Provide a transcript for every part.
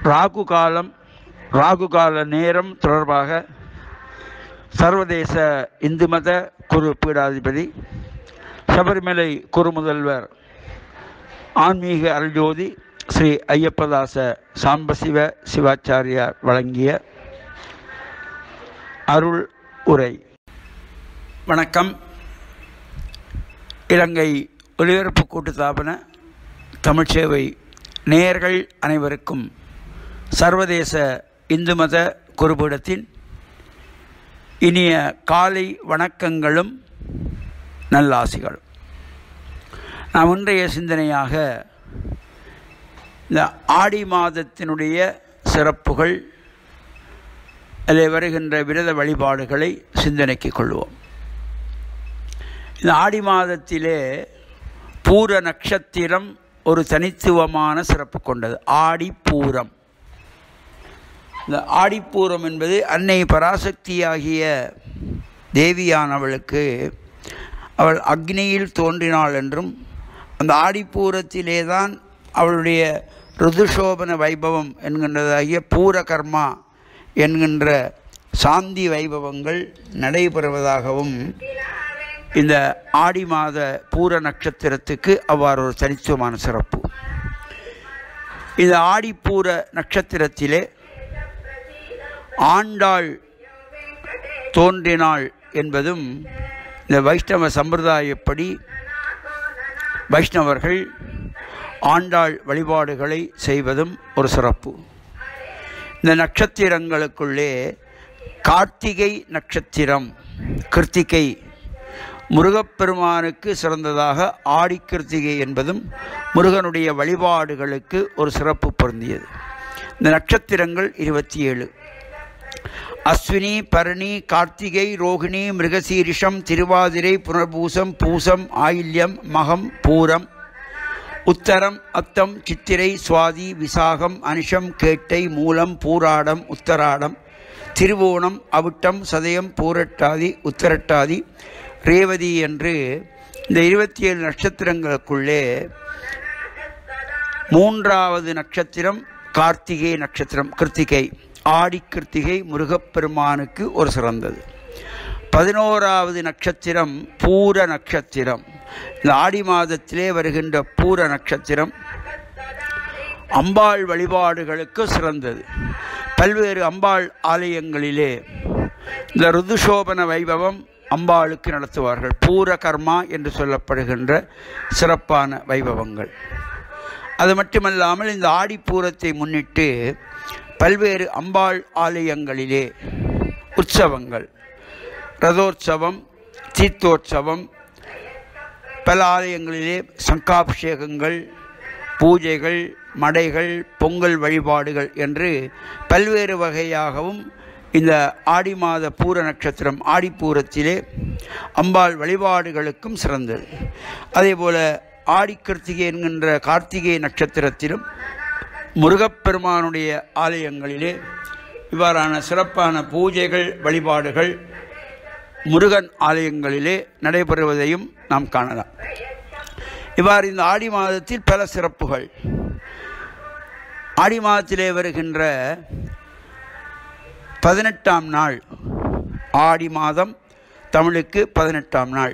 ராகு காலம் ராகு கால நேரம் தொடர்பாக சர்வதேச இந்து மத குரு பீடாதிபதி சபரிமலை குரு முதல்வர் ஆன்மீக அருள்ஜோதி ஸ்ரீ ஐயப்பதாச சாம்பசிவ சிவாச்சாரியார் வழங்கிய அருள் உரை வணக்கம் இலங்கை ஒலிபரப்பு கூட்டுத்தாபன தமிழ்ச்சேவை நேயர்கள் அனைவருக்கும் சர்வதேச இந்து மத குருபீடத்தின் இனிய காலை வணக்கங்களும் நல்லாசிகளும் நாம் இன்றைய சிந்தனையாக இந்த ஆடி மாதத்தினுடைய சிறப்புகள் அதில் வருகின்ற விரத வழிபாடுகளை சிந்தனைக்கு கொள்வோம் இந்த ஆடி மாதத்திலே பூர நட்சத்திரம் ஒரு தனித்துவமான சிறப்பு கொண்டது ஆடிப்பூரம் இந்த ஆடிப்பூரம் என்பது அன்னை பராசக்தியாகிய தேவியானவளுக்கு அவள் அக்னியில் தோன்றினாள் என்றும் அந்த ஆடிப்பூரத்திலே தான் அவளுடைய ருதுசோபன வைபவம் என்கின்றதாகிய பூரகர்மா என்கின்ற சாந்தி வைபவங்கள் நடைபெறுவதாகவும் இந்த ஆடி மாத பூர நட்சத்திரத்துக்கு அவ்வாறு ஒரு தனித்துவமான சிறப்பு இந்த ஆடிப்பூர நட்சத்திரத்திலே ஆண்டாள் தோன்றினாள் என்பதும் இந்த வைஷ்ணவ சம்பிரதாயப்படி வைஷ்ணவர்கள் ஆண்டாள் வழிபாடுகளை செய்வதும் ஒரு சிறப்பு இந்த நட்சத்திரங்களுக்குள்ளே கார்த்திகை நட்சத்திரம் கிருத்திகை முருகப்பெருமானுக்கு சிறந்ததாக ஆடி கிருத்திகை என்பதும் முருகனுடைய வழிபாடுகளுக்கு ஒரு சிறப்பு பொருந்தியது இந்த நட்சத்திரங்கள் இருபத்தி ஏழு அஸ்வினி பரணி கார்த்திகை ரோகிணி மிருகசீரிஷம் திருவாதிரை புனர்பூசம் பூசம் ஆயில்யம் மகம் பூரம் உத்தரம் அத்தம் சித்திரை சுவாதி விசாகம் அனிஷம் கேட்டை மூலம் பூராடம் உத்தராடம் திருவோணம் அவிட்டம் சதயம் பூரட்டாதி உத்தரட்டாதி ரேவதி என்று இந்த இருபத்தி ஏழு நட்சத்திரங்களுக்குள்ளே மூன்றாவது நட்சத்திரம் கார்த்திகை நட்சத்திரம் கிருத்திகை ஆடி கிருத்திகை முருகப்பெருமானுக்கு ஒரு சிறந்தது பதினோராவது நட்சத்திரம் பூர நட்சத்திரம் இந்த ஆடி மாதத்திலே வருகின்ற பூர நட்சத்திரம் அம்பாள் வழிபாடுகளுக்கு சிறந்தது பல்வேறு அம்பாள் ஆலயங்களிலே இந்த ருதுசோபன வைபவம் அம்பாளுக்கு நடத்துவார்கள் பூர கர்மா என்று சொல்லப்படுகின்ற சிறப்பான வைபவங்கள் அது மட்டுமல்லாமல் இந்த ஆடிப்பூரத்தை முன்னிட்டு பல்வேறு அம்பாள் ஆலயங்களிலே உற்சவங்கள் ரதோற்சவம் தீர்த்தோற்சவம் பல ஆலயங்களிலே சங்காபிஷேகங்கள் பூஜைகள் மடைகள் பொங்கல் வழிபாடுகள் என்று பல்வேறு வகையாகவும் இந்த ஆடி மாத பூர நட்சத்திரம் ஆடிப்பூரத்திலே அம்பாள் வழிபாடுகளுக்கும் சிறந்தது அதே போல் ஆடி கிருத்திகை என்கின்ற கார்த்திகை நட்சத்திரத்திலும் முருகப்பெருமானுடைய ஆலயங்களிலே இவ்வாறான சிறப்பான பூஜைகள் வழிபாடுகள் முருகன் ஆலயங்களிலே நடைபெறுவதையும் நாம் காணலாம் இவ்வாறு இந்த ஆடி மாதத்தில் பல சிறப்புகள் ஆடி மாதத்திலே வருகின்ற பதினெட்டாம் நாள் ஆடி மாதம் தமிழுக்கு பதினெட்டாம் நாள்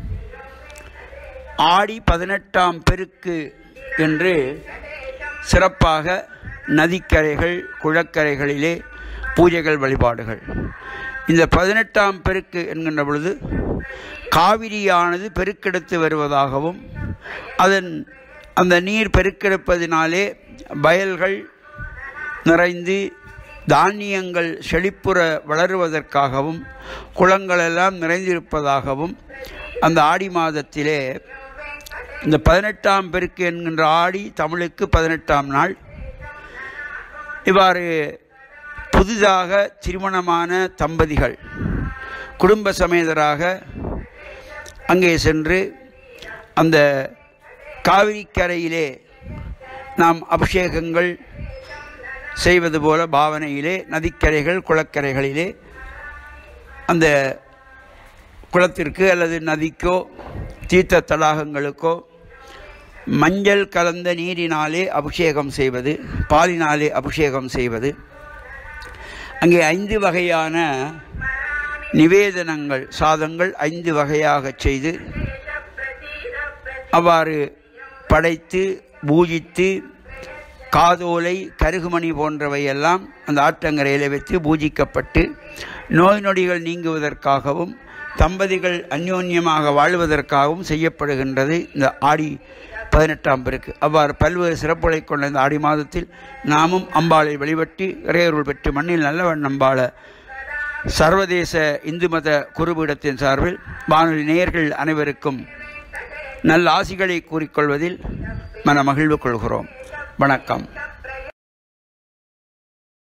ஆடி பதினெட்டாம் பெருக்கு என்று சிறப்பாக நதிக்கரைகள் குளக்கரைகளிலே பூஜைகள் வழிபாடுகள் இந்த பதினெட்டாம் பெருக்கு என்கின்ற பொழுது காவிரியானது பெருக்கெடுத்து வருவதாகவும் அதன் அந்த நீர் பெருக்கெடுப்பதினாலே வயல்கள் நிறைந்து தானியங்கள் செழிப்புற வளருவதற்காகவும் குளங்களெல்லாம் நிறைந்திருப்பதாகவும் அந்த ஆடி மாதத்திலே இந்த பதினெட்டாம் பெருக்கு என்கின்ற ஆடி தமிழுக்கு பதினெட்டாம் நாள் இவ்வாறு புதிதாக திருமணமான தம்பதிகள் குடும்ப சமேதராக அங்கே சென்று அந்த காவிரிக்கரையிலே நாம் அபிஷேகங்கள் செய்வது போல பாவனையிலே நதிக்கரைகள் குளக்கரைகளிலே அந்த குளத்திற்கு அல்லது நதிக்கோ தீர்த்த தடாகங்களுக்கோ மஞ்சள் கலந்த நீரினாலே அபிஷேகம் செய்வது பாலினாலே அபிஷேகம் செய்வது அங்கே ஐந்து வகையான நிவேதனங்கள் சாதங்கள் ஐந்து வகையாக செய்து அவ்வாறு படைத்து பூஜித்து காதோலை கருகுமணி போன்றவையெல்லாம் அந்த ஆற்றங்கரையில் வைத்து பூஜிக்கப்பட்டு நோய் நொடிகள் நீங்குவதற்காகவும் தம்பதிகள் அந்யோன்யமாக வாழ்வதற்காகவும் செய்யப்படுகின்றது இந்த ஆடி பதினெட்டாம் பெருக்கு அவ்வாறு பல்வேறு சிறப்புகளை கொண்ட இந்த ஆடி மாதத்தில் நாமும் அம்பாளை வழிபட்டு இறையருள் பெற்று மண்ணில் நல்லவன் அம்பாள சர்வதேச இந்து மத குருபீடத்தின் சார்பில் வானொலி நேயர்கள் அனைவருக்கும் நல்ல ஆசிகளை கூறிக்கொள்வதில் மன மகிழ்வு கொள்கிறோம் வணக்கம்